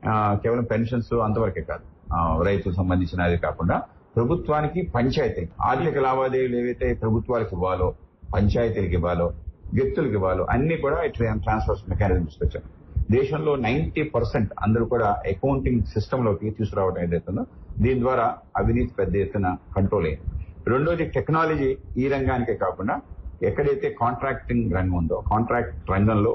ఆ, కేవలం పెన్షన్స్ అంతవరకే కాదు ఆ, రైతులకు సంబంధించిన అది కాకుండా ప్రభుత్వానికి పంచాయతీ ఆర్థిక లావాదేవీలు ఏవైతే ప్రభుత్వాలకు ఇవ్వాలో పంచాయతీలకు ఇవ్వాలో వ్యక్తులకు ఇవ్వాలో అన్ని కూడా ట్రాన్స్ఫర్స్ మెకానిజం తీసుకొచ్చారు దేశంలో నైన్టీ పర్సెంట్ అందరూ కూడా అకౌంటింగ్ సిస్టమ్ లోకి తీసుకురావడం ఏదైతుందో దీని ద్వారా అవినీతి పెద్ద ఎత్తున కంట్రోల్ అయింది రెండోది టెక్నాలజీ ఈ రంగానికే కాకుండా ఎక్కడైతే కాంట్రాక్టింగ్ రంగం ఉందో కాంట్రాక్ట్ రంగంలో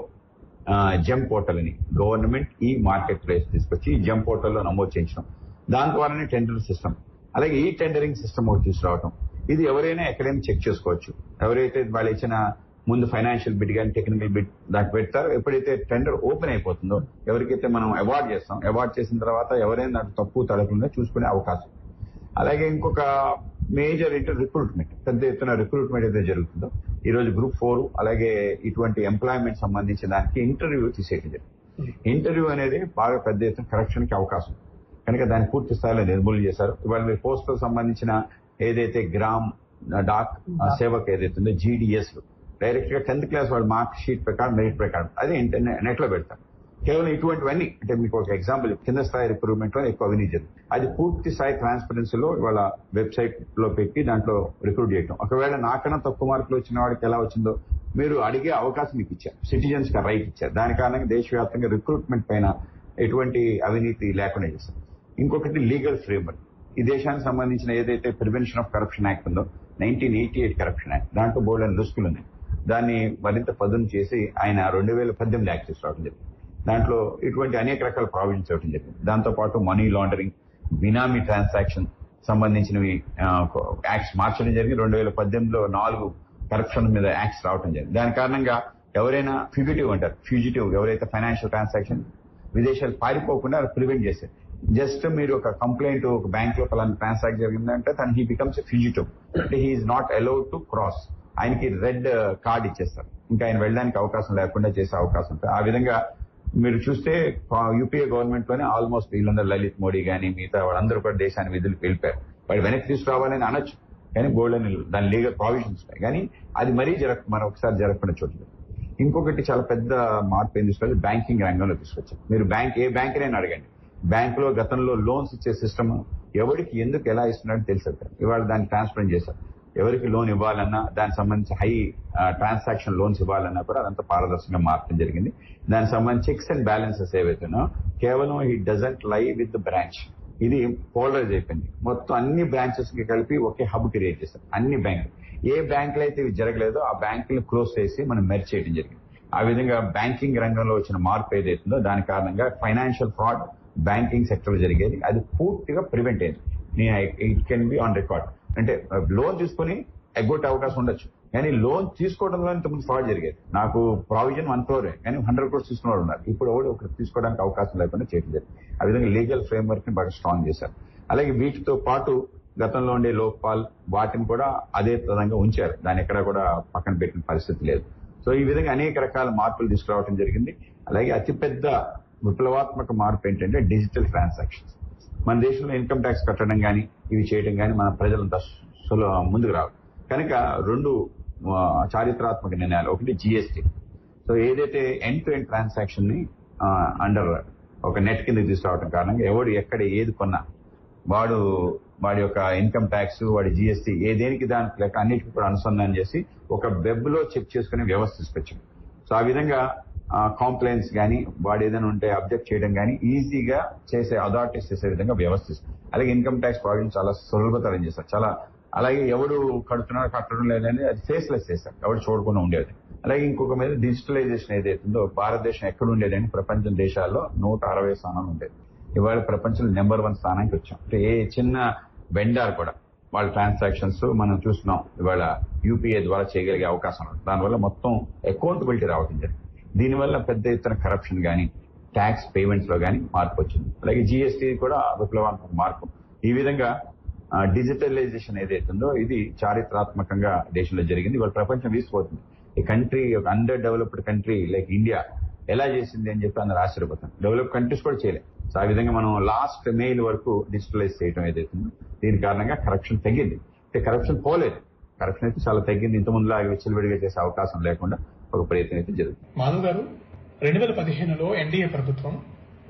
జమ్ పోర్టల్ అని గవర్నమెంట్ ఈ మార్కెట్ ప్లేస్ తీసుకొచ్చి ఈ జమ్ పోర్టల్లో నమోదు చేయించడం దాని ద్వారానే టెండర్ సిస్టమ్ అలాగే ఈ టెండరింగ్ సిస్టమ్ ఒకటి తీసుకురావడం ఇది ఎవరైనా ఎక్కడైనా చెక్ చేసుకోవచ్చు ఎవరైతే వాళ్ళు ఇచ్చిన ముందు ఫైనాన్షియల్ బిడ్ కానీ టెక్నికల్ బిడ్ దానికి పెడతారో ఎప్పుడైతే టెండర్ ఓపెన్ అయిపోతుందో ఎవరికైతే మనం అవార్డ్ చేస్తాం అవార్డ్ చేసిన తర్వాత ఎవరైనా దాంట్లో తప్పు తడకుండా చూసుకునే అవకాశం అలాగే ఇంకొక మేజర్ ఏంటంటే రిక్రూట్మెంట్ పెద్ద ఎత్తున రిక్రూట్మెంట్ అయితే జరుగుతుందో ఈ రోజు గ్రూప్ ఫోర్ అలాగే ఇటువంటి ఎంప్లాయ్మెంట్ సంబంధించిన దానికి ఇంటర్వ్యూ తీసేయడం జరిగింది ఇంటర్వ్యూ అనేది బాగా పెద్ద ఎత్తున కరెక్షన్ కి అవకాశం కనుక దాన్ని పూర్తి స్థాయిలో నిర్మూలన చేశారు ఇవాళ మీరు పోస్టల్ సంబంధించిన ఏదైతే గ్రామ్ డాక్ ఆ, సేవక్ ఏదైతే ఉందో జీడిఎస్ డైరెక్ట్ గా టెన్త్ క్లాస్ వాళ్ళ మార్క్ షీట్ ప్రకారం మెరిట్ ప్రకారం అది నెట్ లో పెడతారు కేవలం ఇటువంటివన్నీ అంటే మీకు ఒక ఎగ్జాంపుల్ కింద స్థాయి రిక్రూట్మెంట్ లో ఎక్కువ అవినీతి జరుగుతుంది అది పూర్తి స్థాయి ట్రాన్స్పరెన్సీలో ఇవాళ వెబ్సైట్ లో పెట్టి దాంట్లో రిక్రూట్ చేయడం ఒకవేళ నాకన్నా తక్కువ మార్కులు వచ్చిన వాడికి ఎలా వచ్చిందో మీరు అడిగే అవకాశం మీకు ఇచ్చారు సిటిజన్స్ కి రైట్ ఇచ్చారు దాని కారణంగా దేశవ్యాప్తంగా రిక్రూట్మెంట్ పైన ఎటువంటి అవినీతి లేకుండా చేశారు ఇంకొకటి లీగల్ ఫ్రేమ్వర్క్ ఈ దేశానికి సంబంధించిన ఏదైతే ప్రివెన్షన్ ఆఫ్ కరప్షన్ యాక్ట్ ఉందో nineteen eighty eight corruption act దాంట్లో బోర్డు అని రుసుకులు ఉన్నాయి దాన్ని మరింత పదును చేసి ఆయన రెండు వేల పద్దెనిమిది యాక్ట్ తీసుకురావడం జరిగింది దాంట్లో ఇటువంటి అనేక రకాల ప్రావిజన్స్ ఇవ్వడం జరిగింది దాంతో పాటు మనీ లాండరింగ్ బినామీ ట్రాన్సాక్షన్ సంబంధించినవి యాక్ట్స్ మార్చడం జరిగింది రెండు వేల పద్దెనిమిదిలో నాలుగు కరప్షన్ మీద యాక్ట్స్ రావడం జరిగింది దాని కారణంగా ఎవరైనా ఫ్యూజిటివ్ అంటారు ఫ్యూజిటివ్ ఎవరైతే ఫైనాన్షియల్ ట్రాన్సాక్షన్ విదేశాలు పారిపోకుండా ప్రివెంట్ చేశారు జస్ట్ మీరు ఒక కంప్లైంట్ ఒక బ్యాంక్ లో పలానా ట్రాన్సాక్ట్ జరిగిందంటే తను హీ బికమ్స్ ఫ్యూజిటివ్ అంటే he is not allowed to cross ఆయనకి రెడ్ కార్డ్ ఇచ్చేస్తారు ఇంకా ఆయన వెళ్ళడానికి అవకాశం లేకుండా చేసే అవకాశం ఉంటుంది ఆ విధంగా మీరు చూస్తే యూపీఏ గవర్నమెంట్ లోనే ఆల్మోస్ట్ వీళ్ళందరూ లలిత్ మోడీ కానీ మిగతా వాళ్ళందరూ కూడా దేశాన్ని విధులకు వెళ్ళిపోయారు వాడు వెనక్కి తీసుకురావాలని అనొచ్చు కానీ గోల్డ్ అని దాని లీగల్ ప్రావిజన్స్ ఉన్నాయి కానీ అది మరీ జరగ మనం ఒకసారి జరగకుండా చూడలేదు ఇంకొకటి చాలా పెద్ద మార్పు ఏం తీసుకొచ్చి బ్యాంకింగ్ రంగంలో తీసుకొచ్చాం మీరు బ్యాంక్ ఏ బ్యాంక్ అడగండి బ్యాంక్ లో గతంలో లోన్స్ ఇచ్చే సిస్టమ్ ఎవరికి ఎందుకు ఎలా ఇస్తున్నాడో తెలుసు ఇవాళ దాన్ని ట్రాన్స్పరెంట్ చేశారు ఎవరికి లోన్ ఇవ్వాలన్నా దానికి సంబంధించి హై ట్రాన్సాక్షన్ లోన్స్ ఇవ్వాలన్నా కూడా అదంతా పారదర్శకంగా మార్చడం జరిగింది దానికి సంబంధించి చెక్స్ అండ్ బ్యాలెన్సెస్ ఏవైతున్నాయో కేవలం ఈ డజంట్ లై విత్ బ్రాంచ్ ఇది పోలరైజ్ అయిపోయింది మొత్తం అన్ని బ్రాంచెస్ కి కలిపి ఒకే హబ్ క్రియేట్ చేస్తారు అన్ని బ్యాంకులు ఏ బ్యాంకులు అయితే ఇవి జరగలేదో ఆ బ్యాంకులు క్లోజ్ చేసి మనం మెర్జ్ చేయడం జరిగింది ఆ విధంగా బ్యాంకింగ్ రంగంలో వచ్చిన మార్పు ఏదైతుందో దాని కారణంగా ఫైనాన్షియల్ ఫ్రాడ్ బ్యాంకింగ్ సెక్టర్ జరిగేది అది పూర్తిగా ప్రివెంట్ అయింది it can be on record అంటే లోన్ తీసుకుని ఎగ్గొట్టే అవకాశం ఉండొచ్చు కానీ లోన్ తీసుకోవడంలో ఇంతకుముందు ఫ్రాడ్ జరిగేది నాకు ప్రావిజన్ వన్ క్రోరే కానీ హండ్రెడ్ క్రోర్స్ తీసుకున్నవాడు ఉన్నారు ఇప్పుడు ఎవడు ఒకటి తీసుకోవడానికి అవకాశం లేకుండా చేయడం జరిగింది ఆ విధంగా లీగల్ ఫ్రేమ్వర్క్ ని బాగా స్ట్రాంగ్ చేశారు అలాగే వీటితో పాటు గతంలో ఉండే లోక్పాల్ వాటిని కూడా అదే విధంగా ఉంచారు దాన్ని ఎక్కడ కూడా పక్కన పెట్టిన పరిస్థితి లేదు సో ఈ విధంగా అనేక రకాల మార్పులు తీసుకురావడం జరిగింది అలాగే అతిపెద్ద విప్లవాత్మక మార్పు ఏంటంటే డిజిటల్ ట్రాన్సాక్షన్స్ మన దేశంలో ఇన్కమ్ ట్యాక్స్ కట్టడం కానీ ఇవి చేయడం కానీ మన ప్రజలంతా సుల ముందుకు రావు కనుక రెండు ఆ, చారిత్రాత్మక నిర్ణయాలు ఒకటి జిఎస్టీ సో ఏదైతే ఎండ్ టు ఎండ్ ట్రాన్సాక్షన్ ని అండర్ ఒక నెట్ కింద తీసుకురావడం కారణంగా ఎవడు ఎక్కడ ఏది కొన్నా వాడు వాడి యొక్క ఇన్కమ్ ట్యాక్స్ వాడి జిఎస్టీ ఏ దేనికి దానికి లెక్క అన్నిటికీ కూడా అనుసంధానం చేసి ఒక వెబ్ లో చెక్ చేసుకునే వ్యవస్థ తీసుకొచ్చాం సో ఆ విధంగా కాంప్లైన్స్ కానీ వాడు ఏదైనా ఉంటే అబ్జెక్ట్ చేయడం కానీ ఈజీగా చేసే అథారిటీస్ చేసే విధంగా వ్యవస్థిస్తుంది అలాగే ఇన్కమ్ ట్యాక్స్ ప్రావిజన్ చాలా సులభతరం చేస్తారు చాలా అలాగే ఎవడు కడుతున్నాడు కట్టడం లేదని అది ఫేస్లెస్ చేస్తారు ఎవడు చూడకుండా ఉండేది అలాగే ఇంకొక మీద డిజిటలైజేషన్ ఏదైతుందో భారతదేశం ఎక్కడ ఉండేదని ప్రపంచం దేశాల్లో నూట అరవై స్థానాలు ఉండేది ఇవాళ ప్రపంచంలో నెంబర్ వన్ స్థానానికి వచ్చాం అంటే ఏ చిన్న వెండార్ కూడా వాళ్ళ ట్రాన్సాక్షన్స్ మనం చూస్తున్నాం ఇవాళ యూపీఐ ద్వారా చేయగలిగే అవకాశం ఉంది దానివల్ల మొత్తం అకౌంటబిలిటీ రావడం జరిగింది దీనివల్ల పెద్ద ఎత్తున కరప్షన్ కానీ ట్యాక్స్ పేమెంట్స్ లో కానీ మార్పు వచ్చింది అలాగే జిఎస్టీ కూడా విప్లవాత్మక మార్పు ఈ విధంగా డిజిటలైజేషన్ ఏదైతుందో ఇది చారిత్రాత్మకంగా దేశంలో జరిగింది ఇవాళ ప్రపంచం వీసిపోతుంది ఈ కంట్రీ ఒక under developed country like India ఎలా చేసింది అని చెప్పి అందరు ఆశ్చర్యపోతాం డెవలప్ కంట్రీస్ కూడా చేయలేదు సో ఆ విధంగా మనం లాస్ట్ మెయిల్ వరకు డిజిటలైజ్ చేయడం ఏదైతుందో దీని కారణంగా కరప్షన్ తగ్గింది అంటే కరప్షన్ పోలేదు కరప్షన్ అయితే చాలా తగ్గింది ఇంతకుముందు లాగా విచ్చలవిడిగా చేసే అవకాశం లేకుండా ఒక ప్రయత్నం అయితే జరుగుతుంది మాధవ్ గారు రెండు వేల పదిహేనులో ఎన్డీఏ ప్రభుత్వం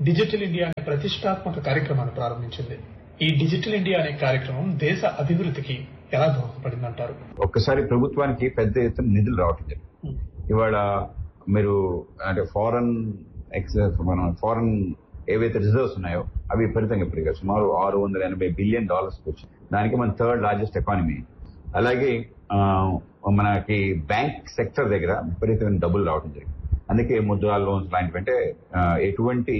డిజిటల్ ఇండియా అనే ప్రతిష్టాత్మక కార్యక్రమాన్ని ప్రారంభించింది ఈ డిజిటల్ ఇండియా అనే కార్యక్రమం దేశ అభివృద్ధికి ఎలా దోహదపడిందంటారు ఒక్కసారి ప్రభుత్వానికి పెద్ద ఎత్తున నిధులు రావటం జరిగింది ఇవాళ మీరు అంటే ఫారెన్ ఎక్స్ మన ఫారెన్ ఏవైతే రిజర్వ్స్ ఉన్నాయో అవి విపరీతంగా పెరిగాయి సుమారు ఆరు వందల ఎనభై బిలియన్ డాలర్స్ వచ్చి దానికి మన థర్డ్ లార్జెస్ట్ ఎకానమీ అలాగే ఆ, మనకి బ్యాంక్ సెక్టర్ దగ్గర విపరీతమైన డబ్బులు రావడం జరిగింది అందుకే ముద్రా లోన్స్ లాంటివి అంటే ఆ, ఎటువంటి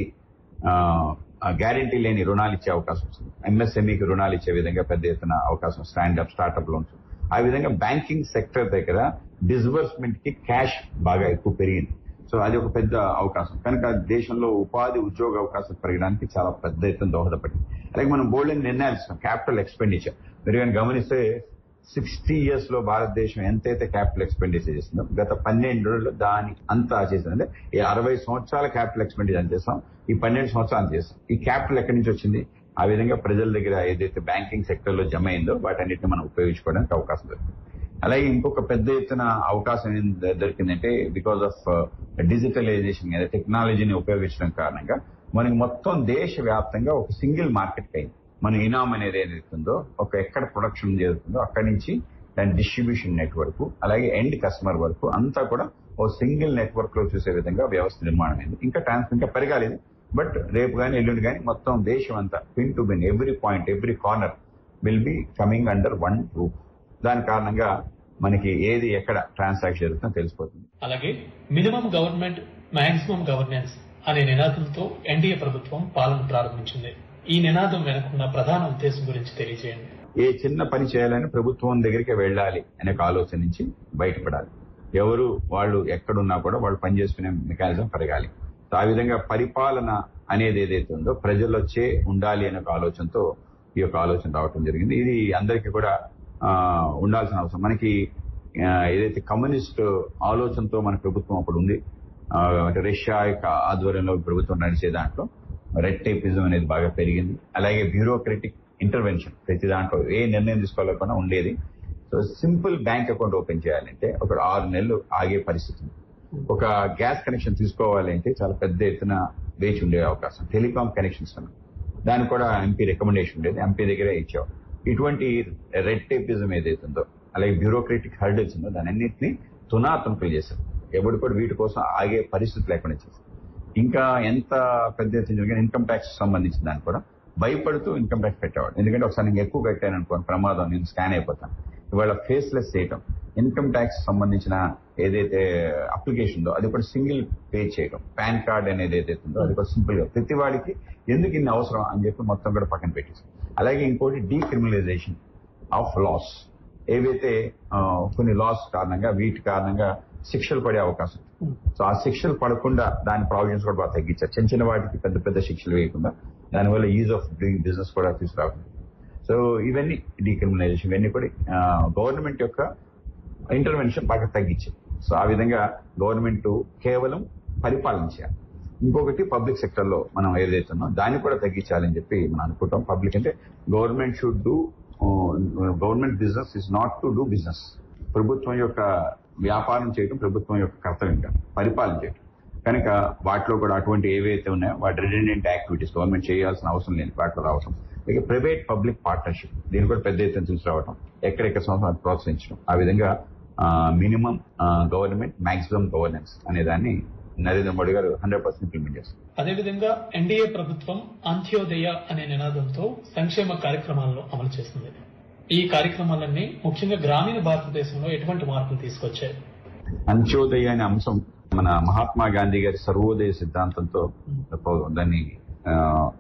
గ్యారంటీ లేని రుణాలు ఇచ్చే అవకాశం వస్తుంది ఎంఎస్ఎంఈకి రుణాలు ఇచ్చే విధంగా పెద్ద ఎత్తున అవకాశం స్టాండప్ స్టార్ట్అప్ లోన్స్ ఆ విధంగా బ్యాంకింగ్ సెక్టర్ దగ్గర డిస్బర్స్మెంట్ కి క్యాష్ బాగా ఎక్కువ పెరిగింది సో అది ఒక పెద్ద అవకాశం కనుక దేశంలో ఉపాధి ఉద్యోగ అవకాశాలు పెరగడానికి చాలా పెద్ద ఎత్తున దోహదపడింది అలాగే మనం బోల్డెన్ నిర్ణయాలు ఇస్తాం క్యాపిటల్ ఎక్స్పెండిచర్ మీరు కానీ గమనిస్తే సిక్స్టీ ఇయర్స్ లో భారతదేశం ఎంతైతే క్యాపిటల్ ఎక్స్పెండిచర్ చేస్తుందో గత పన్నెండు దాని అంతా చేసింది అంటే ఈ అరవై సంవత్సరాల క్యాపిటల్ ఎక్స్పెండిచర్ చేస్తాం ఈ పన్నెండు సంవత్సరాలు చేస్తాం ఈ క్యాపిటల్ ఎక్కడి నుంచి వచ్చింది ఆ విధంగా ప్రజల దగ్గర ఏదైతే బ్యాంకింగ్ సెక్టర్ లో జమ అయిందో వాటన్నిటిని మనం ఉపయోగించుకోవడానికి అవకాశం దొరికింది అలాగే ఇంకొక పెద్ద ఎత్తున అవకాశం ఏం ద- దొరికిందంటే బికాస్ ఆఫ్ డిజిటలైజేషన్ లేదా టెక్నాలజీని ఉపయోగించడం కారణంగా మనకి మొత్తం దేశ వ్యాప్తంగా ఒక సింగిల్ మార్కెట్ అయింది మన ఇనామ్ అనేది ఏదైతే ఉందో ఒక ఎక్కడ ప్రొడక్షన్ జరుగుతుందో అక్కడి నుంచి దాని డిస్ట్రిబ్యూషన్ నెట్వర్క్ అలాగే ఎండ్ కస్టమర్ వరకు అంతా కూడా ఓ సింగిల్ నెట్వర్క్ లో చూసే విధంగా వ్యవస్థ నిర్మాణం అయింది ఇంకా ట్రాన్స్ ఇంకా పెరగాలి బట్ రేపు కానీ ఎల్లుండి కానీ మొత్తం దేశం అంతా pin to pin every point every corner will be coming under one roof దాని కారణంగా మనకి ఏది ఎక్కడ ట్రాన్సాక్షన్ జరుగుతుందో తెలిసిపోతుంది అలాగే మినిమం గవర్నమెంట్ మాక్సిమం గవర్నెన్స్ అనే నినాదంతో ఎన్డీఏ ప్రభుత్వం పాలన ప్రారంభించింది ఈ నినాదం వెనుకున్న ప్రధాన ఉద్దేశం గురించి తెలియజేయండి ఏ చిన్న పని చేయాలని ప్రభుత్వం దగ్గరికి వెళ్ళాలి అనే ఒక ఆలోచన నుంచి బయటపడాలి ఎవరు వాళ్ళు ఎక్కడున్నా కూడా వాళ్ళు పనిచేసుకునే మెకానిజం పెరగాలి సో ఆ విధంగా పరిపాలన అనేది ఏదైతే ఉందో ప్రజల్లో వచ్చే ఉండాలి అనే ఒక ఆలోచనతో ఈ యొక్క ఆలోచన రావటం జరిగింది ఇది అందరికీ కూడా ఆ, ఉండాల్సిన అవసరం మనకి ఆ, ఏదైతే కమ్యూనిస్ట్ ఆలోచనతో మన ప్రభుత్వం అప్పుడు ఉంది ఆ, అంటే రష్యా యొక్క ఆధ్వర్యంలో ప్రభుత్వం నడిచే దాంట్లో రెడ్ టేపిజం అనేది బాగా పెరిగింది అలాగే బ్యూరోక్రటిక్ ఇంటర్వెన్షన్ ప్రతి దాంట్లో ఏ నిర్ణయం తీసుకోలేకుండా ఉండేది so simple bank account open చేయాలంటే ఒక ఆరు నెలలు ఆగే పరిస్థితి ఉంది ఒక గ్యాస్ కనెక్షన్ తీసుకోవాలి అంటే చాలా పెద్ద ఎత్తున వేచి ఉండే అవకాశం టెలికాం కనెక్షన్స్ ఉన్నాయి దానికి కూడా ఎంపీ రికమెండేషన్ ఉండేది ఎంపీ దగ్గరే ఇచ్చేవారు ఇటువంటి రెడ్ టేపిజం ఏదైతే ఉందో అలాగే బ్యూరోక్రటిక్ హర్డల్స్ ఉందో దాని అన్నింటినీ తునాతునకలు చేశారు ఎవడు కూడా వీటి కోసం ఆగే పరిస్థితి లేకుండా చేశారు ఇంకా ఎంత పెద్ద ఎత్తున జరిగిన ఇన్కమ్ ట్యాక్స్ సంబంధించిన దాన్ని కూడా భయపడుతూ ఇన్కమ్ ట్యాక్స్ పెట్టేవాడు ఎందుకంటే ఒకసారి నేను ఎక్కువ కట్టాను అనుకోండి ప్రమాదం నేను స్కాన్ అయిపోతాను ఇవాళ ఫేస్లెస్ చేయటం ఇన్కమ్ ట్యాక్స్ సంబంధించిన ఏదైతే అప్లికేషన్ ఉందో అది కూడా సింగిల్ పే చేయడం పాన్ కార్డ్ అనేది ఏదైతే ఉందో అది కూడా సింపుల్ గా ప్రతి వాడికి ఎందుకు ఇన్ని అవసరం అని చెప్పి మొత్తం కూడా పక్కన పెట్టేసి అలాగే ఇంకోటి డీక్రిమినలైజేషన్ ఆఫ్ లాస్ ఏవైతే ఆ, కొన్ని లాస్ కారణంగా వీటి కారణంగా శిక్షలు పడే అవకాశం ఉంది. సో ఆ శిక్షలు పడకుండా దాని ప్రావిజన్స్ కూడా బాగా తగ్గించారు చిన్న చిన్న వాటికి పెద్ద పెద్ద శిక్షలు వేయకుండా దానివల్ల ఈజ్ ఆఫ్ డూయింగ్ బిజినెస్ కూడా తీసుకురావాలి సో ఇవన్నీ డీక్రిమినలైజేషన్ ఇవన్నీ కూడా గవర్నమెంట్ యొక్క ఇంటర్వెన్షన్ బాగా తగ్గించాయి సో ఆ విధంగా గవర్నమెంట్ కేవలం పరిపాలన చేయాలి ఇంకొకటి పబ్లిక్ సెక్టర్ లో మనం ఏదైతే ఉన్నో దాన్ని కూడా తగ్గించాలని చెప్పి మనం అనుకుంటాం పబ్లిక్ అంటే government should do government business is not to do business ప్రభుత్వం యొక్క వ్యాపారం చేయడం ప్రభుత్వం యొక్క కర్తవ్యం కాదు పరిపాలన చేయడం కనుక వాటిలో కూడా అటువంటి ఏవైతే ఉన్నాయో వాటి రిడెండెంట్ యాక్టివిటీస్ గవర్నమెంట్ చేయాల్సిన అవసరం లేదు వాటిలో రావటం ఇక ప్రైవేట్ పబ్లిక్ పార్ట్నర్షిప్ దీన్ని కూడా పెద్ద ఎత్తున తీసుకురావటం ఎక్కడెక్కడ సంవత్సరాలు ప్రోత్సహించడం ఆ విధంగా మినిమం గవర్నమెంట్ మాక్సిమం గవర్నెన్స్ అనే దాన్ని నరేంద్ర మోడీ గారు హండ్రెడ్ పర్సెంట్ ఇంప్లిమెంట్ చేస్తారు అదేవిధంగా ఎన్డీఏ ప్రభుత్వం అంత్యోదయ అనే నినాదంతో సంక్షేమ కార్యక్రమాలను అమలు చేస్తుంది ఈ కార్యక్రమాలన్నీ ముఖ్యంగా గ్రామీణ భారతదేశంలో ఎటువంటి మార్పులు తీసుకొచ్చాయి అంత్యోదయ అనే అంశం మన మహాత్మా గాంధీ గారి సర్వోదయ సిద్ధాంతంతో దాన్ని ఆ,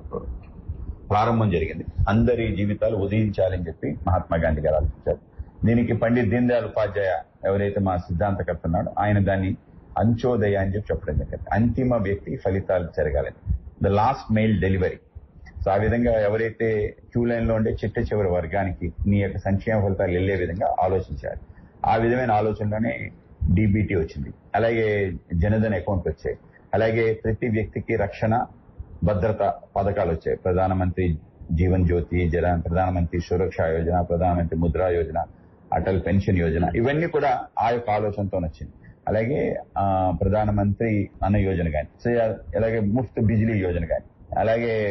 ప్రారంభం జరిగింది అందరి జీవితాలు ఉదయించాలని చెప్పి మహాత్మా గాంధీ గారు ఆలోచించారు దీనికి పండిత్ దీన్ దయాళ్ ఉపాధ్యాయ ఎవరైతే మా సిద్ధాంతకర్త ఉన్నాడో ఆయన దాన్ని అంత్యోదయ అని చెప్పి చెప్పడం జరిగింది అంతిమ వ్యక్తి ఫలితాలు జరగాలని the last mile delivery so ఆ విధంగా ఎవరైతే క్యూ లైన్ లో ఉండే చిట్ట చివరి వర్గానికి నీ యొక్క సంక్షేమ ఫలితాలు వెళ్లే విధంగా ఆలోచించాలి ఆ విధమైన ఆలోచనలోనే డీబీటీ వచ్చింది అలాగే జనధన్ అకౌంట్ వచ్చాయి అలాగే ప్రతి వ్యక్తికి రక్షణ భద్రత పథకాలు వచ్చాయి ప్రధానమంత్రి జీవన్ జ్యోతి జన ప్రధానమంత్రి సురక్ష యోజన ప్రధానమంత్రి ముద్రా యోజన అటల్ పెన్షన్ యోజన ఇవన్నీ కూడా ఆ యొక్క ఆలోచనతో వచ్చింది అలాగే ఆ, ప్రధానమంత్రి అన్న యోజన కానీ అలాగే ముఫ్త్ బిజిలీ యోజన కానీ అలాగే